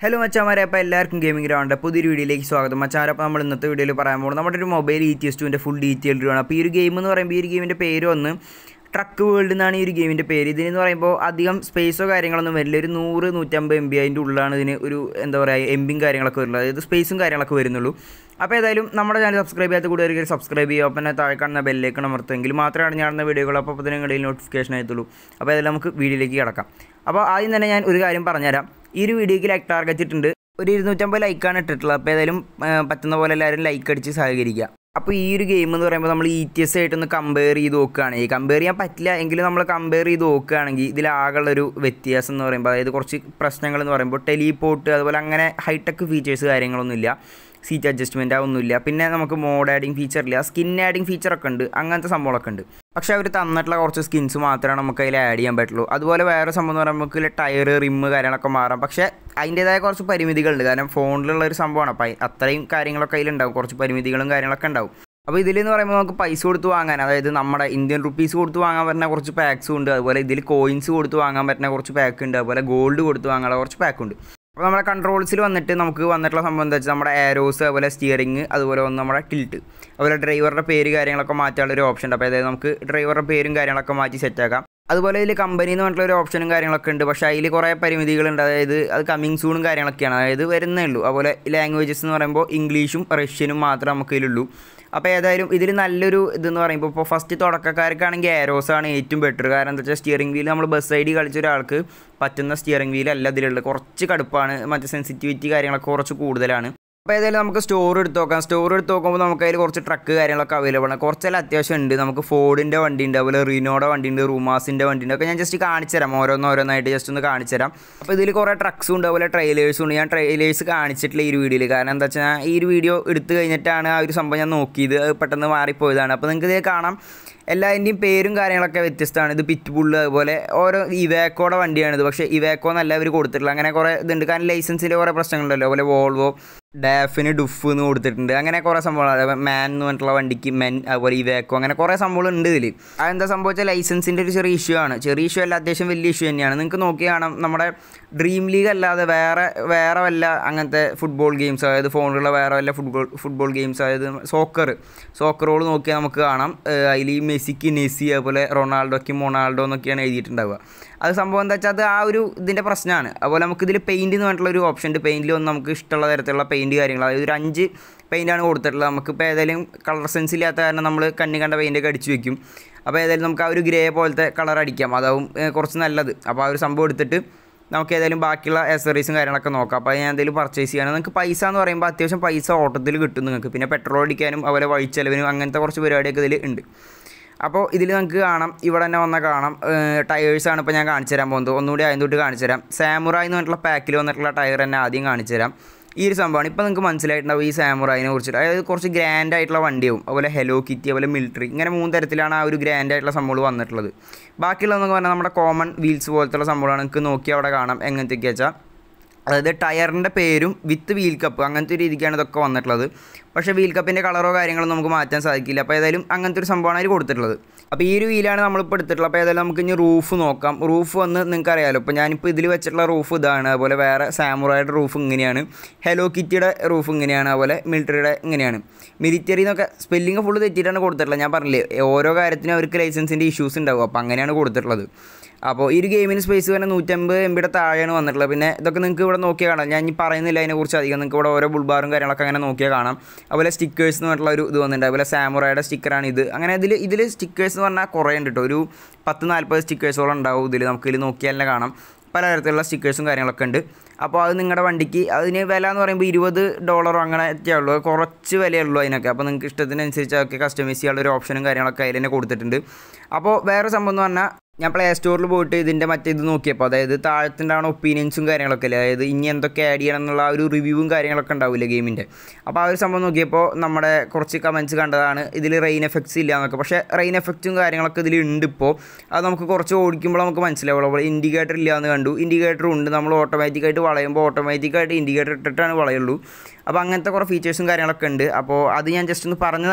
hello മച്ചാമാരെ അപ്പോൾ എല്ലാവർക്കും ഗെയിമിംഗ് ഗ്രൗണ്ട് പുതിയൊരു വീഡിയോയിലേക്ക് സ്വാഗതം മച്ചാമാരെ അപ്പോൾ നമ്മൾ ഇന്നത്തെ വീഡിയോയിൽ പറയാൻ പോകുന്നത് നമ്മുടെ ഒരു മൊബൈൽ ഇ ടി എസ് ടുവിൻ്റെ ഫുൾ ഡീറ്റെയിൽ ആണ് അപ്പോൾ ഈ ഒരു ഗെയിം എന്ന് പറയുമ്പോൾ ഈ ഒരു ഗെയിമിൻ്റെ പേര് വന്ന് ട്രക്ക് വേൾഡ് എന്നാണ് ഈ ഒരു ഗെയിമിൻ്റെ പേര് ഇതിനെന്ന് പറയുമ്പോൾ അധികം സ്പേസോ കാര്യങ്ങളൊന്നും വരില്ല ഒരു നൂറ് നൂറ്റമ്പത് എം ബി അതിൻ്റെ ഉള്ളിലാണ് ഇതിന് ഒരു എന്താ പറയുക എംബിയും കാര്യങ്ങളൊക്കെ വരുന്നത് അതായത് സ്പേസും കാര്യങ്ങളൊക്കെ വരുന്നുള്ളൂ അപ്പോൾ ഏതായാലും നമ്മുടെ ചാനൽ സബ്സ്ക്രൈബ് ചെയ്യാത്ത കൂടെ സബ്സ്ക്രൈബ് ചെയ്യുക അപ്പം തന്നെ താഴെ കാണുന്ന ബെല്ലേക്ക് അമർത്തുമെങ്കിൽ മാത്രമാണ് ഞാനുന്ന വീഡിയോകൾ അപ്പോൾ തന്നെ നിങ്ങളുടെ നോട്ടിഫിക്കേഷൻ ആയിട്ടുള്ളൂ അപ്പോൾ ഏതായാലും നമുക്ക് വീഡിയോയിലേക്ക് കിടക്കാം അപ്പോൾ ആദ്യം തന്നെ ഞാൻ ഒരു കാര്യം പറഞ്ഞുതരാം ഈ ഒരു വീഡിയോയ്ക്ക് ലൈക്ക് ടാർഗറ്റ് ഇട്ടുണ്ട് ഒരു ഇരുന്നൂറ്റമ്പത് ലൈക്കാണ് ഇട്ടിട്ടുള്ളത് അപ്പോൾ ഏതായാലും ആ, പറ്റുന്ന പോലെ എല്ലാവരും ലൈക്ക് അടിച്ച് സഹകരിക്കുക അപ്പോൾ ഈ ഒരു ഗെയിം എന്ന് പറയുമ്പോൾ നമ്മൾ ഇ ടി എസ് ആയിട്ടൊന്ന് കമ്പയർ ചെയ്ത് നോക്കുകയാണെങ്കിൽ കമ്പയർ ചെയ്യാൻ പറ്റില്ല എങ്കിലും നമ്മൾ കമ്പയർ ചെയ്ത് നോക്കുകയാണെങ്കിൽ ഇതിലാകെയുള്ളൊരു വ്യത്യാസം എന്ന് പറയുമ്പോൾ അതായത് കുറച്ച് പ്രശ്നങ്ങൾ എന്ന് പറയുമ്പോൾ ടെലിപോർട്ട് അതുപോലെ അങ്ങനെ ഹൈടെക് ഫീച്ചേഴ്സ് കാര്യങ്ങളൊന്നുമില്ല സീറ്റ് അഡ്ജസ്റ്റ്മെൻറ്റ് ഒന്നുമില്ല പിന്നെ നമുക്ക് മോഡ് ആഡിങ് ഫീച്ചർ ഇല്ല സ്കിൻ ആഡിങ് ഫീച്ചറൊക്കെ ഉണ്ട് അങ്ങനത്തെ സംഭവങ്ങളൊക്കെ ഉണ്ട് പക്ഷേ അവർ തന്നിട്ടുള്ള കുറച്ച് സ്കിൻസ് മാത്രമാണ് നമുക്ക് അതിൽ ആഡ് ചെയ്യാൻ പറ്റുള്ളൂ അതുപോലെ വേറെ സംഭവം എന്ന് പറയുമ്പോൾ നമുക്ക് ടയർ റിമ്മ് കാര്യങ്ങളൊക്കെ മാറാം പക്ഷേ അതിൻ്റേതായ കുറച്ച് പരിമിതികളുണ്ട് കാരണം ഫോണിലുള്ള ഒരു സംഭവമാണ് അപ്പോൾ അയ്- അത്രയും കാര്യങ്ങളൊക്കെ അതിലുണ്ടാവും കുറച്ച് പരിമിതികളും കാര്യങ്ങളൊക്കെ ഉണ്ടാവും അപ്പോൾ ഇതിലെന്ന് പറയുമ്പോൾ നമുക്ക് പൈസ കൊടുത്ത് വാങ്ങാൻ അതായത് നമ്മുടെ ഇന്ത്യൻ റുപ്പീസ് കൊടുത്ത് വാങ്ങാൻ പറ്റുന്ന കുറച്ച് പാക്സും ഉണ്ട് അതുപോലെ ഇതിൽ കോയിൻസ് കൊടുത്ത് വാങ്ങാൻ പറ്റുന്ന കുറച്ച് പാക്ക് ഉണ്ട് അതുപോലെ ഗോൾഡ് കൊടുത്ത് വാങ്ങാനുള്ള കുറച്ച് പാക്ക് ഉണ്ട് അപ്പോൾ നമ്മുടെ കൺട്രോൾസിൽ വന്നിട്ട് നമുക്ക് വന്നിട്ടുള്ള സംഭവം എന്താ വെച്ചാൽ നമ്മുടെ ആരോസ് അതുപോലെ സ്റ്റിയറിംഗ് അതുപോലെ ഒന്ന് നമ്മുടെ ടിൽറ്റ് അതുപോലെ ഡ്രൈവറുടെ പേര് കാര്യങ്ങളൊക്കെ മാറ്റാനുള്ള ഒരു ഓപ്ഷൻ ഉണ്ട് അപ്പോൾ അതായത് നമുക്ക് ഡ്രൈവറുടെ പേരും കാര്യങ്ങളൊക്കെ മാറ്റി സെറ്റാക്കാം അതുപോലെ ഇതിൽ കമ്പനി എന്ന് പറഞ്ഞിട്ടുള്ള ഒരു ഓപ്ഷനും കാര്യങ്ങളൊക്കെ ഉണ്ട് പക്ഷേ അതിൽ കുറേ പരിമിതികളുണ്ട് അതായത് അത് കമ്മിങ് സൂണും കാര്യങ്ങളൊക്കെയാണ് അതായത് വരുന്നേ ഉള്ളൂ അതുപോലെ ലാംഗ്വേജസ് എന്ന് പറയുമ്പോൾ ഇംഗ്ലീഷും റഷ്യനും മാത്രമേ നമുക്ക് ഇതിലുള്ളൂ അപ്പോൾ ഏതായാലും ഇതിൽ നല്ലൊരു ഇതെന്ന് പറയുമ്പോൾ ഇപ്പോൾ ഫസ്റ്റ് തുടക്കക്കാർക്കാണെങ്കിൽ ആരോസ് ആണ് ഏറ്റവും ബെറ്റർ കാരണം എന്താ വെച്ചാൽ സ്റ്റിയറിംഗ് വീൽ നമ്മൾ ബസ് ഐ ഡി കളിച്ച ഒരാൾക്ക് പറ്റുന്ന സ്റ്റിയറിംഗ് വീൽ അല്ല ഇതിലുള്ളത് കുറച്ച് കടുപ്പാണ് മറ്റേ സെൻസിറ്റിവിറ്റി കാര്യങ്ങളൊക്കെ കുറച്ച് കൂടുതലാണ് അപ്പോൾ ഏതായാലും നമുക്ക് സ്റ്റോർ എടുത്ത് നോക്കാം സ്റ്റോർ എടുത്ത് നോക്കുമ്പോൾ നമുക്ക് അതിൽ കുറച്ച് ട്രക്ക് കാര്യങ്ങളൊക്കെ അവൈലബിൾ ആണ് കുറച്ചെല്ലാം അത്യാവശ്യം ഉണ്ട് നമുക്ക് ഫോർഡിൻ്റെ വണ്ടി ഉണ്ട് അതുപോലെ റിനോയുടെ വണ്ടി ഉണ്ട് റൂമാസിൻ്റെ വണ്ടി ഉണ്ട് ഒക്കെ ഞാൻ ജസ്റ്റ് കാണിച്ചു തരാം ഓരോന്നോരോന്നായിട്ട് ജസ്റ്റ് ഒന്ന് കാണിച്ചു തരാം അപ്പോൾ ഇതിൽ കുറേ ട്രക്സും ഉണ്ട് അതുപോലെ ട്രെയിലേഴ്സും ഉണ്ട് ഞാൻ ട്രെയിലേഴ്സ് കാണിച്ചിട്ടില്ല ഈ ഒരു വീഡിയോയിൽ കാരണം എന്താ വെച്ചാൽ ഈ ഒരു വീഡിയോ എടുത്തു കഴിഞ്ഞിട്ടാണ് ആ ഒരു സംഭവം ഞാൻ നോക്കിയത് അത് പെട്ടെന്ന് മാറിപ്പോയതാണ് അപ്പോൾ നിങ്ങൾക്ക് ഇതിൽ കാണാം എല്ലാതിൻ്റെയും പേരും കാര്യങ്ങളൊക്കെ വ്യത്യസ്തമാണ് ഇത് പിറ്റ് ബുള്ള് അതുപോലെ ഓരോ ഇവാക്കോടെ വണ്ടിയാണിത് പക്ഷേ ഇവാക്കോ എന്നല്ല ഇവർ കൊടുത്തിട്ടുള്ളത് അങ്ങനെ കുറേ ഇതുണ്ട് കാരണം ലൈസൻസിൽ കുറേ പ്രശ്നങ്ങളുണ്ടല്ലോ അതുപോലെ വോൾവോ ഡാഫിന് ഡുഫ് എന്ന് കൊടുത്തിട്ടുണ്ട് അങ്ങനെ കുറേ സംഭവങ്ങൾ മാൻ എന്ന് പറഞ്ഞിട്ടുള്ള വണ്ടിക്ക് മെൻ അതുപോലെ ഇവാക്കോ അങ്ങനെ കുറേ സംഭവങ്ങൾ ഉണ്ട് ഇതിൽ അതെന്താ സംഭവിച്ചാൽ ലൈസൻസിൻ്റെ ഒരു ചെറിയ ഇഷ്യൂ ആണ് ചെറിയ ഇഷ്യൂ അല്ല അത്യാവശ്യം വലിയ ഇഷ്യൂ തന്നെയാണ് നിങ്ങൾക്ക് നോക്കി കാണാം നമ്മുടെ ഡ്രീം ലീഗ് അല്ലാതെ വേറെ വേറെ വല്ല അങ്ങനത്തെ ഫുട്ബോൾ ഗെയിംസ് അതായത് ഫോണിലുള്ള വേറെ വല്ല ഫുട്ബോൾ ഫുട്ബോൾ ഗെയിംസ് അതായത് സോക്കർ സോക്കറോൾ നോക്കിയാൽ നമുക്ക് കാണാം അതിൽ ഈ മെസ്സിക്ക് നെസ്സി അതുപോലെ റൊണാൾഡോയ്ക്ക് മൊണാൾഡോ എന്നൊക്കെയാണ് എഴുതിയിട്ടുണ്ടാവുക അത് സംഭവം എന്താ വെച്ചാൽ അത് ആ ഒരു ഇതിൻ്റെ പ്രശ്നമാണ് അതുപോലെ നമുക്ക് ഇതിൽ പെയിൻറ്റ് എന്ന് പറഞ്ഞിട്ടുള്ള ഒരു ഓപ്ഷൻ ഉണ്ട് പെയിൻറ്റിൽ ഒന്ന് നമുക്ക് ഇഷ്ടമുള്ള തരത്തിലുള്ള പെയിൻറ്റ് കാര്യങ്ങൾ അതായത് ഒരു അഞ്ച് പെയിൻറ്റാണ് കൊടുത്തിട്ടുള്ളത് നമുക്കിപ്പോൾ ഏതായാലും കളർ സെൻസ് ഇല്ലാത്ത കാരണം നമ്മൾ കണ്ണി കണ്ട പെയിൻറ്റൊക്കെ അടിച്ച് വെക്കും അപ്പോൾ ഏതായാലും നമുക്ക് ആ ഒരു ഗ്രേ പോലത്തെ കളർ അടിക്കാം അതാവും ഏ, കുറച്ച് നല്ലത് അപ്പോൾ ആ ഒരു സംഭവം എടുത്തിട്ട് നമുക്ക് ഏതായാലും ബാക്കിയുള്ള ആക്സറീസും കാര്യങ്ങളൊക്കെ നോക്കാം അപ്പോൾ ഞാൻ എന്തെങ്കിലും പർച്ചേസ് ചെയ്യണം നിങ്ങൾക്ക് പൈസ എന്ന് പറയുമ്പോൾ അത്യാവശ്യം പൈസ ഓട്ടത്തിൽ കിട്ടും നിങ്ങൾക്ക് പിന്നെ പെട്രോൾ അടിക്കാനും അതുപോലെ വഴിച്ചെലവിനും അങ്ങനത്തെ കുറച്ച് പരിപാടിയൊക്കെ ഇതിൽ ഉണ്ട് അപ്പോൾ ഇതിൽ നമുക്ക് കാണാം ഇവിടെ തന്നെ വന്നാൽ കാണാം ടയേഴ്സാണ് ഇപ്പോൾ ഞാൻ കാണിച്ചു തരാൻ പോകുന്നത് ഒന്നുകൂടി ആദ്യം തൊട്ട് കാണിച്ചു തരാം സാമുറായി എന്ന് പറഞ്ഞിട്ടുള്ള പാക്കിൽ വന്നിട്ടുള്ള ടയർ തന്നെ ആദ്യം കാണിച്ചു തരാം ഈ ഒരു സംഭവമാണ് ഇപ്പോൾ നിങ്ങൾക്ക് മനസ്സിലായിട്ടുണ്ടാവും ഈ സാമുറായിനെ കുറിച്ചിട്ട് അതായത് കുറച്ച് ഗ്രാൻഡ് ആയിട്ടുള്ള വണ്ടിയാവും അതുപോലെ ഹെലോ കിറ്റി അതുപോലെ മിലിറ്ററി ഇങ്ങനെ മൂന്ന് തരത്തിലാണ് ആ ഒരു ഗ്രാൻഡ് ആയിട്ടുള്ള സംഭവങ്ങൾ വന്നിട്ടുള്ളത് ബാക്കിയുള്ളതെന്നൊക്കെ പറഞ്ഞാൽ നമ്മുടെ കോമൺ വീൽസ് പോലത്തുള്ള സംഭവമാണ് നിങ്ങൾക്ക് നോക്കി അവിടെ കാണാം എങ്ങനത്തെയൊക്കെ വെച്ചാൽ അതായത് ടയറിൻ്റെ പേരും വിത്ത് വീൽ കപ്പ് അങ്ങനത്തെ ഒരു രീതിക്കാണ് ഇതൊക്കെ വന്നിട്ടുള്ളത് പക്ഷേ വീൽ കപ്പിൻ്റെ കളറോ കാര്യങ്ങളോ നമുക്ക് മാറ്റാൻ സാധിക്കില്ല അപ്പോൾ ഏതായാലും അങ്ങനത്തെ ഒരു സംഭവമാണ് അതിൽ കൊടുത്തിട്ടുള്ളത് അപ്പോൾ ഈ ഒരു വീലാണ് നമ്മളിപ്പോൾ എടുത്തിട്ടുള്ളത് അപ്പോൾ ഏതായാലും നമുക്ക് ഇനി റൂഫ് നോക്കാം റൂഫ് വന്ന് നിങ്ങൾക്ക് അറിയാമല്ലോ ഇപ്പോൾ ഞാനിപ്പോൾ ഇതിൽ വെച്ചിട്ടുള്ള റൂഫ് ഇതാണ് അതുപോലെ വേറെ സാമുറായുടെ റൂഫ് ഇങ്ങനെയാണ് ഹെലോ കിറ്റിയുടെ റൂഫ് ഇങ്ങനെയാണ് അതുപോലെ മിലിറ്ററിയുടെ ഇങ്ങനെയാണ് മിലിറ്ററി എന്നൊക്കെ സ്പെല്ലിങ് ഫുള്ള് തെറ്റിയിട്ടാണ് കൊടുത്തിട്ടുള്ളത് ഞാൻ പറഞ്ഞില്ലേ ഓരോ കാര്യത്തിനും അവർക്ക് ലൈസൻസിൻ്റെ ഇഷ്യൂസ് ഉണ്ടാവും അപ്പോൾ അങ്ങനെയാണ് കൊടുത്തിട്ടുള്ളത് അപ്പോൾ ഈ ഒരു ഗെയിമിന് സ്പേസ് തന്നെ നൂറ്റമ്പത് എം ബിയുടെ താഴെയാണ് വന്നിട്ടുള്ളത് പിന്നെ ഇതൊക്കെ നിങ്ങൾക്ക് ഇവിടെ നോക്കിയാൽ കാണാം ഞാൻ ഇനി പറയുന്നില്ല അതിനെക്കുറിച്ച് അധികം നിങ്ങൾക്ക് ഇവിടെ ഓരോ ബുൾബാറും കാര്യങ്ങളൊക്കെ അങ്ങനെ നോക്കിയാൽ കാണാം അതുപോലെ സ്റ്റിക്കേഴ്സ് എന്ന് പറഞ്ഞിട്ടുള്ള ഒരു ഇത് വന്നിട്ടുണ്ട് അതുപോലെ സാമുറയുടെ സ്റ്റിക്കറാണ് ഇത് അങ്ങനെ ഇതിൽ ഇതിൽ സ്റ്റിക്കേഴ്സ് എന്ന് പറഞ്ഞാൽ കുറേ ഉണ്ട് കേട്ടോ ഒരു പത്ത് നാൽപ്പത് സ്റ്റിക്കേഴ്സോളം ഉണ്ടാവും ഇതിൽ നമുക്ക് ഇതിൽ നോക്കിയാൽ തന്നെ കാണാം പലതരത്തിലുള്ള സ്റ്റിക്കേഴ്സും കാര്യങ്ങളൊക്കെ ഉണ്ട് അപ്പോൾ അത് നിങ്ങളുടെ വണ്ടിക്ക് അതിന് വില എന്ന് പറയുമ്പോൾ ഇരുപത് ഡോളറോ അങ്ങനെ ഒക്കെ ഉള്ളൂ കുറച്ച് വിലയുള്ളൂ അതിനൊക്കെ അപ്പോൾ നിങ്ങൾക്ക് ഇഷ്ടത്തിനനുസരിച്ച് അതൊക്കെ കസ്റ്റമൈസ് ചെയ്യാനുള്ള ഒരു ഓപ്ഷനും കാര്യങ്ങളൊക്കെ അതിൽ തന്നെ കൊടുത്തിട്ടുണ്ട് അപ്പോൾ വേറെ സംഭവം എന്ന് പറഞ്ഞാൽ ഞാൻ പ്ലേ സ്റ്റോറിൽ പോയിട്ട് ഇതിൻ്റെ മറ്റേ ഇത് നോക്കിയപ്പോൾ അതായത് താഴത്തുണ്ടാവുന്ന ഒപ്പീനിയൻസും കാര്യങ്ങളൊക്കെ അല്ലേ അതായത് ഇനി എന്തൊക്കെ ആഡ് ചെയ്യണം എന്നുള്ള ആ ഒരു റിവ്യൂവും കാര്യങ്ങളൊക്കെ ഉണ്ടാവില്ലേ ഗെയിമിൻ്റെ അപ്പോൾ ആ ഒരു സംഭവം നോക്കിയപ്പോൾ നമ്മുടെ കുറച്ച് കമൻറ്റ്സ് കണ്ടതാണ് ഇതിൽ റെയിൻ എഫക്ട്സ് ഇല്ല എന്നൊക്കെ പക്ഷേ റെയിൻ എഫക്റ്റും കാര്യങ്ങളൊക്കെ ഇതിൽ ഉണ്ട് ഇപ്പോൾ അത് നമുക്ക് കുറച്ച് ഓടിക്കുമ്പോൾ നമുക്ക് മനസ്സിലാവുള്ളൂ അപ്പോൾ ഇൻഡിക്കേറ്റർ ഇല്ല എന്ന് കണ്ടു ഇൻഡിക്കേറ്റർ ഉണ്ട് നമ്മൾ ഓട്ടോമാറ്റിക്കായിട്ട് വളയുമ്പോൾ ഓട്ടോമാറ്റിക്കായിട്ട് ഇൻഡിക്കേറ്റർ ഇട്ടിട്ടാണ് വളയുള്ളൂ അപ്പോൾ അങ്ങനത്തെ കുറേ ഫീച്ചേഴ്സും കാര്യങ്ങളൊക്കെ ഉണ്ട് അപ്പോൾ അത് ഞാൻ ജസ്റ്റ് ഒന്ന് പറഞ്ഞതാണ്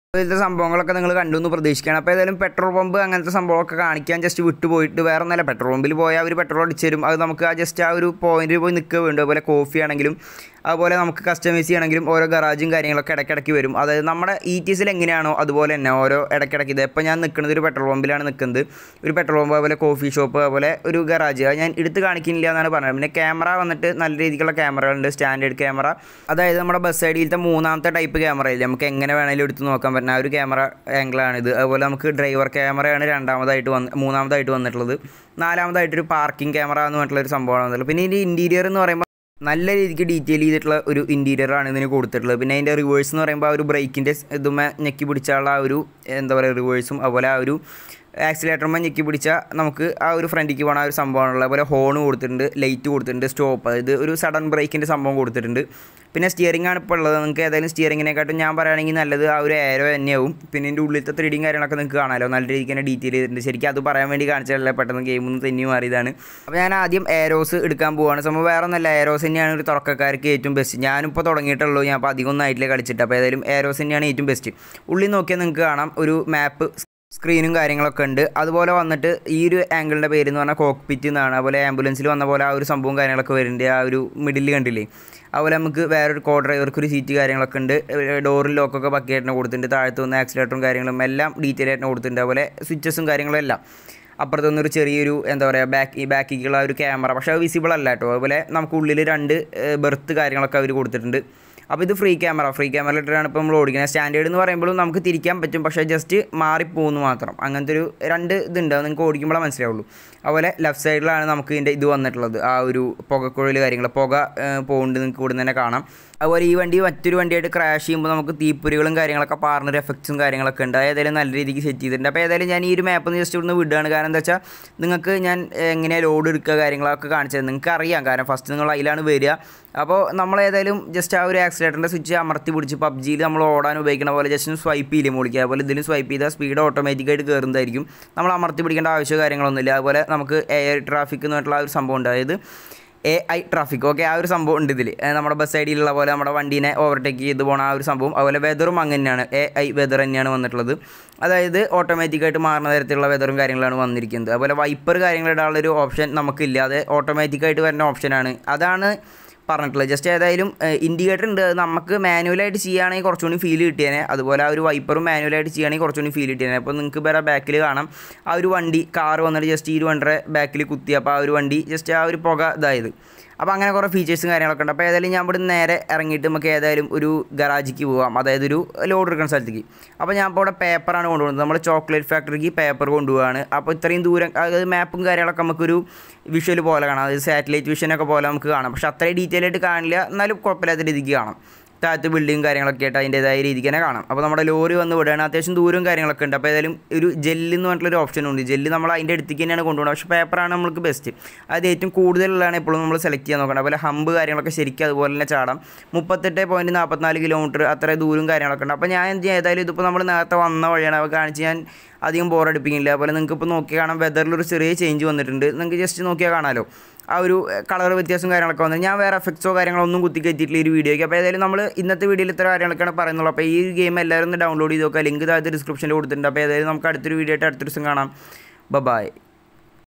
ഇതിലത്തെ സംഭവങ്ങളൊക്കെ നിങ്ങൾ കണ്ടു എന്ന് പ്രതീക്ഷിക്കണം അപ്പോൾ ഏതായാലും പെട്രോൾ പമ്പ് അങ്ങനത്തെ സംഭവമൊക്കെ കാണിക്കാൻ ജസ്റ്റ് വിട്ടുപോയിട്ട് വേറെ ഒന്നല്ല പെട്രോൾ പമ്പിൽ പോയാൽ അവർ പെട്രോൾ അടിച്ചു തരും അത് നമുക്ക് ആ ജസ്റ്റ് ആ ഒരു പോയിന്റിൽ പോയി നിൽക്കുക വേണ്ടു അതുപോലെ കോഫി ആണെങ്കിലും അതുപോലെ നമുക്ക് കസ്റ്റമൈസ് ചെയ്യണമെങ്കിലും ഓരോ ഗറാജും കാര്യങ്ങളൊക്കെ ഇടയ്ക്കിടയ്ക്ക് വരും അതായത് നമ്മുടെ ഇ ടി എസിൽ എങ്ങനെയാണോ അതുപോലെ തന്നെ ഓരോ ഇടയ്ക്കിടയ്ക്ക് ഇത് ഇപ്പോൾ ഞാൻ നിൽക്കുന്നത് ഒരു പെട്രോൾ പമ്പിലാണ് നിൽക്കുന്നത് ഒരു പെട്രോൾ പമ്പ് അതുപോലെ കോഫി ഷോപ്പ് അതുപോലെ ഒരു ഗറാജ് അത് ഞാൻ എടുത്ത് കാണിക്കുന്നില്ല എന്നാണ് പറഞ്ഞത് പിന്നെ ക്യാമറ വന്നിട്ട് നല്ല രീതിക്കുള്ള ക്യാമറകളുണ്ട് സ്റ്റാൻഡേർഡ് ക്യാമറ അതായത് നമ്മുടെ ബസ് സൈഡിലത്തെ മൂന്നാമത്തെ ടൈപ്പ് ക്യാമറ ഇല്ലേ നമുക്ക് എങ്ങനെ വേണമെങ്കിലും എടുത്ത് നോക്കാൻ പറ്റുന്ന ആ ഒരു ക്യാമറ ആംഗിളാണിത് അതുപോലെ നമുക്ക് ഡ്രൈവർ ക്യാമറയാണ് രണ്ടാമതായിട്ട് വന്ന് മൂന്നാമതായിട്ട് വന്നിട്ടുള്ളത് നാലാമതായിട്ടൊരു പാർക്കിംഗ് ക്യാമറ എന്ന് പറഞ്ഞിട്ടുള്ള ഒരു സംഭവമാണ് വന്നിട്ടുള്ളത് പിന്നെ ഇതിൻ്റെ ഇൻറ്റീരിയർ എന്ന് പറയുമ്പോൾ നല്ല രീതിക്ക് ഡീറ്റെയിൽ ചെയ്തിട്ടുള്ള ഒരു ഇൻറ്റീരിയറാണ് ഇതിന് കൊടുത്തിട്ടുള്ളത് പിന്നെ അതിൻ്റെ റിവേഴ്സ് എന്ന് പറയുമ്പോൾ ആ ഒരു ബ്രേക്കിൻ്റെ ഇതുമേ ഞെക്കി പിടിച്ചാലുള്ള ആ ഒരു എന്താ പറയുക റിവേഴ്സും അതുപോലെ ആ ഒരു ആക്സിലേറ്ററുമ്പോൾ ഞെക്കി പിടിച്ചാൽ നമുക്ക് ആ ഒരു ഫ്രണ്ടിലേക്ക് പോകണ ആ ഒരു സംഭവമാണുള്ളത് അതുപോലെ ഹോൺ കൊടുത്തിട്ടുണ്ട് ലൈറ്റ് കൊടുത്തിട്ടുണ്ട് സ്റ്റോപ്പ് അതായത് ഒരു സഡൻ ബ്രേക്കിൻ്റെ സംഭവം കൊടുത്തിട്ടുണ്ട് പിന്നെ സ്റ്റിയറിംഗ് ആണ് ഇപ്പോൾ ഉള്ളത് നിങ്ങൾക്ക് ഏതായാലും സ്റ്റിയറിങ്ങിനെക്കാട്ടും ഞാൻ പറയുകയാണെങ്കിൽ നല്ലത് ആ ഒരു എയറോ തന്നെയാവും പിന്നെ ഇതിൻ്റെ ഉള്ളിലത്തെ ത്രീഡിങ് കാര്യങ്ങളൊക്കെ നിങ്ങൾക്ക് കാണാമല്ലോ നല്ല രീതിക്ക് തന്നെ ഡീറ്റെയിൽ ചെയ്തിട്ടുണ്ട് ശരിക്കും അത് പറയാൻ വേണ്ടി കാണിച്ചതല്ല പെട്ടെന്ന് ഗെയിം ഒന്ന് തെന്നി മാറിയതാണ് അപ്പോൾ ഞാൻ ആദ്യം എയറോസ് എടുക്കാൻ പോവുകയാണ് സംഭവം വേറെ ഒന്നല്ല എയറോസ് തന്നെയാണ് ഒരു തുടക്കക്കാർക്ക് ഏറ്റവും ബെസ്റ്റ് ഞാനിപ്പോൾ തുടങ്ങിയിട്ടുള്ളൂ ഞാൻ അപ്പോൾ അധികം ഒന്നും ആയിട്ടില്ല കളിച്ചിട്ട് അപ്പോൾ ഏതായാലും എയറോസ് തന്നെയാണ് ഏറ്റവും ബെസ്റ്റ് ഉള്ളിൽ നോക്കിയാൽ നിങ്ങൾക്ക് കാണാം ഒരു മാപ്പ് സ്ക്രീനും കാര്യങ്ങളൊക്കെ ഉണ്ട് അതുപോലെ വന്നിട്ട് ഈ ഒരു ആംഗിളിൻ്റെ പേര് എന്ന് പറഞ്ഞാൽ കോക്പിറ്റ് എന്നാണ് അതുപോലെ ആംബുലൻസിൽ വന്ന പോലെ ആ ഒരു സംഭവം കാര്യങ്ങളൊക്കെ വരുന്നുണ്ട് ആ ഒരു മിഡിൽ കണ്ടില്ലേ അതുപോലെ നമുക്ക് വേറൊരു കോ ഡ്രൈവർക്ക് ഒരു സീറ്റ് കാര്യങ്ങളൊക്കെ ഉണ്ട് ഡോറിൽ ലോക്കൊക്കെ ബക്കിയായിട്ട് കൊടുത്തിട്ടുണ്ട് താഴത്ത് വന്ന ആക്സിലേറ്ററും കാര്യങ്ങളും എല്ലാം ഡീറ്റെയിൽ ആയിട്ട് കൊടുത്തിട്ടുണ്ട് അതുപോലെ സ്വിച്ചസും കാര്യങ്ങളും എല്ലാം അപ്പുറത്ത് നിന്നൊരു ചെറിയൊരു എന്താ പറയുക ബാക്ക് ബാക്കിലേക്കുള്ള ഒരു ക്യാമറ പക്ഷേ അത് വിസിബിൾ അല്ല കേട്ടോ അതുപോലെ നമുക്ക് ഉള്ളിൽ രണ്ട് ബെർത്ത് കാര്യങ്ങളൊക്കെ അവർ കൊടുത്തിട്ടുണ്ട് അപ്പോൾ ഇത് ഫ്രീ ക്യാമറ ഫ്രീ ക്യാമറ ഇട്ടിട്ടാണ് ഇപ്പോൾ നമ്മൾ ഓടിക്കുന്നത് സ്റ്റാൻഡേർഡ് എന്ന് പറയുമ്പോഴും നമുക്ക് തിരിക്കാൻ പറ്റും പക്ഷേ ജസ്റ്റ് മാറിപ്പോകുന്നു മാത്രം അങ്ങനത്തെ ഒരു രണ്ട് ഇതുണ്ട് അത് നിങ്ങൾക്ക് ഓടിക്കുമ്പോഴേ മനസ്സിലാവുള്ളൂ അതുപോലെ ലെഫ്റ്റ് സൈഡിലാണ് നമുക്ക് ഇതിൻ്റെ ഇത് വന്നിട്ടുള്ളത് ആ ഒരു പുകക്കുഴൽ കാര്യങ്ങൾ പുക പോകുന്നുണ്ട് നിങ്ങൾക്ക് ഇവിടെ തന്നെ കാണാം അതുപോലെ ഈ വണ്ടി മറ്റൊരു വണ്ടിയായിട്ട് ക്രാഷ് ചെയ്യുമ്പോൾ നമുക്ക് തീപ്പൊരികളും കാര്യങ്ങളൊക്കെ പാർന്നൊരു എഫക്ട്സും കാര്യങ്ങളൊക്കെ ഉണ്ട് ഏതായാലും നല്ല രീതിക്ക് സെറ്റ് ചെയ്തിട്ടുണ്ട് അപ്പോൾ ഏതായാലും ഞാൻ ഈ ഒരു മാപ്പ് ജസ്റ്റ് ഇവിടുന്ന് വിടുകയാണ് കാരണം എന്താ വെച്ചാൽ നിങ്ങൾക്ക് ഞാൻ എങ്ങനെയാണ് ലോഡ് എടുക്കുക കാര്യങ്ങളൊക്കെ കാണിച്ചത് നിങ്ങൾക്ക് അറിയാം കാരണം ഫസ്റ്റ് നിങ്ങൾ അതിലാണ് വരിക അപ്പോൾ നമ്മൾ ഏതായാലും ജസ്റ്റ് ആ ഒരു ആക്സിലേറ്ററിൻ്റെ സ്വിച്ച് അമർത്തി പിടിച്ച് പബ്ജിയിൽ നമ്മൾ ഓടാൻ ഉപയോഗിക്കുന്ന പോലെ ജസ്റ്റ് ഒന്ന് സ്വൈപ്പ് ചെയ്യില്ലേ മുളിക്കുക അതുപോലെ ഇതിലും സ്വൈപ്പ് ചെയ്താൽ സ്പീഡ് ഓട്ടോമാറ്റിക്കായിട്ട് കയറുന്നതായിരിക്കും നമ്മൾ അമർത്തി പിടിക്കേണ്ട ആവശ്യമോ കാര്യങ്ങളൊന്നുമില്ല അതുപോലെ നമുക്ക് എയർ ട്രാഫിക് എന്ന് പറഞ്ഞിട്ടുള്ള ആ ഒരു സംഭവം ഉണ്ട് അതായത് എ ഐ ട്രാഫിക് ഓക്കെ ആ ഒരു സംഭവം ഉണ്ട് ഇതിൽ നമ്മുടെ ബസ് സൈഡിലുള്ള പോലെ നമ്മുടെ വണ്ടീനെ ഓവർടേക്ക് ചെയ്ത് പോകണ ആ ഒരു സംഭവം അതുപോലെ വെതറും അങ്ങനെ തന്നെയാണ് എ ഐ വെതർ തന്നെയാണ് വന്നിട്ടുള്ളത് അതായത് ഓട്ടോമാറ്റിക്കായിട്ട് മാറുന്ന തരത്തിലുള്ള വെതറും കാര്യങ്ങളാണ് വന്നിരിക്കുന്നത് അതുപോലെ വൈപ്പർ കാര്യങ്ങളിടാനുള്ള ഒരു ഓപ്ഷൻ നമുക്കില്ലാതെ ഓട്ടോമാറ്റിക്കായിട്ട് വരുന്ന ഓപ്ഷനാണ് അതാണ് പറഞ്ഞിട്ടുള്ളത് ജസ്റ്റ് ഏതായാലും ഇൻഡിക്കേറ്റർ ഉണ്ട് അത് നമുക്ക് മാനുവലായിട്ട് ചെയ്യുകയാണെങ്കിൽ കുറച്ചുകൂടി ഫീൽ കിട്ടിയേനെ അതുപോലെ ആ ഒരു വൈപ്പറും മാനുവലായിട്ട് ചെയ്യുകയാണെങ്കിൽ കുറച്ചുകൂടി ഫീൽ കിട്ടിയേനെ അപ്പോൾ നിങ്ങൾക്ക് വേറെ ബാക്കിൽ കാണാം ആ ഒരു വണ്ടി കാർ വന്നിട്ട് ജസ്റ്റ് ഈ ഒരു വണ്ടിയുടെ ബാക്കിൽ കുത്തി അപ്പോൾ ആ ഒരു വണ്ടി ജസ്റ്റ് ആ ഒരു പുക ഇതായത് അപ്പോൾ അങ്ങനെ കുറേ ഫീച്ചേഴ്സും കാര്യങ്ങളൊക്കെ ഉണ്ട് അപ്പോൾ ഏതായാലും ഞാൻ ഇവിടെ നേരെ ഇറങ്ങിയിട്ട് നമുക്ക് ഏതായാലും ഒരു ഗറാജിക്ക് പോകാം അതായത് ഒരു ലോഡ് എടുക്കുന്ന സ്ഥലത്തേക്ക് അപ്പോൾ ഞാൻ ഇപ്പോൾ ഇവിടെ പേപ്പറാണ് കൊണ്ടുപോകുന്നത് നമ്മൾ ചോക്ലേറ്റ് ഫാക്ടറിക്ക് പേപ്പർ കൊണ്ടുപോവാണ് അപ്പോൾ ഇത്രയും ദൂരം അതായത് മാപ്പും കാര്യങ്ങളൊക്കെ നമുക്കൊരു വിഷ്വൽ പോലെ കാണാം അതായത് സാറ്റലൈറ്റ് വിഷനൊക്കെ പോലെ നമുക്ക് കാണാം പക്ഷേ അത്രയും ഡീറ്റെയിൽ ആയിട്ട് കാണില്ല എന്നാലും കുഴപ്പമില്ലാത്ത രീതിക്ക് കാണാം താഴത്ത് ബിൽഡിങ് കാര്യങ്ങളൊക്കെ ആയിട്ട് അതിൻ്റേതായ രീതിക്ക് തന്നെ കാണാം അപ്പോൾ നമ്മുടെ ലോറി വന്ന് വിടുകയാണ് അത്യാവശ്യം ദൂരവും കാര്യങ്ങളൊക്കെ ഉണ്ട് അപ്പോൾ ഏതായാലും ഒരു ജെല്ല് എന്ന് പറഞ്ഞിട്ടുള്ള ഒരു ഓപ്ഷൻ ഉണ്ട് ജെല്ല് നമ്മൾ അതിൻ്റെ അടുത്തേക്ക് തന്നെയാണ് കൊണ്ടുപോകുന്നത് പക്ഷേ പേപ്പറാണ് നമ്മൾക്ക് ബെസ്റ്റ് അത് ഏറ്റവും കൂടുതലുള്ളതാണ് എപ്പോഴും നമ്മൾ സെലക്ട് ചെയ്യാൻ നോക്കണം അതുപോലെ ഹമ്പ് കാര്യങ്ങളൊക്കെ ശരിക്കും അതുപോലെ തന്നെ ചാടാം മുപ്പത്തെട്ട് പോയിൻറ്റ് നാൽപ്പത്തിനാല് കിലോമീറ്റർ അത്ര ദൂരവും കാര്യങ്ങളൊക്കെ ഉണ്ട് അപ്പോൾ ഞാൻ എന്ത് ചെയ്യും ഏതായാലും ഇതിപ്പോൾ നമ്മൾ നേരത്തെ വന്ന വഴിയാണ് അപ്പോൾ കാണിച്ച് ഞാൻ അധികം ബോറടിപ്പിക്കില്ല അതുപോലെ നിങ്ങൾക്ക് ഇപ്പോൾ നോക്കി കാണാം വെതറിലൊരു ചെറിയ ചേഞ്ച് വന്നിട്ടുണ്ട് നിങ്ങൾക്ക് ജസ്റ്റ് നോക്കിയാൽ കാണാമല്ലോ ആ ഒരു കളർ വ്യത്യാസം കാര്യങ്ങളൊക്കെ വന്നത് ഞാൻ വേറെ എഫക്ട്സോ കാര്യങ്ങളോ ഒന്നും കുത്തി കയറ്റിയിട്ടില്ല ഈ ഒരു വീഡിയോയ്ക്ക് അപ്പോൾ ഏതായാലും നമ്മൾ ഇന്നത്തെ വീഡിയോയിൽ ഇത്ര കാര്യങ്ങളൊക്കെയാണ് പറയുന്നുള്ളൂ അപ്പോൾ ഈ ഗെയിം എല്ലാവരും ഒന്ന് ഡൗൺലോഡ് ചെയ്ത് നോക്കുക ലിങ്ക് താഴത്തെ ഡിസ്ക്രിപ്ഷനിൽ കൊടുത്തിട്ടുണ്ട് അപ്പോൾ ഏതായാലും നമുക്ക് അടുത്തൊരു വീഡിയോ ആയിട്ട് അടുത്ത ദിവസം കാണാം ബൈ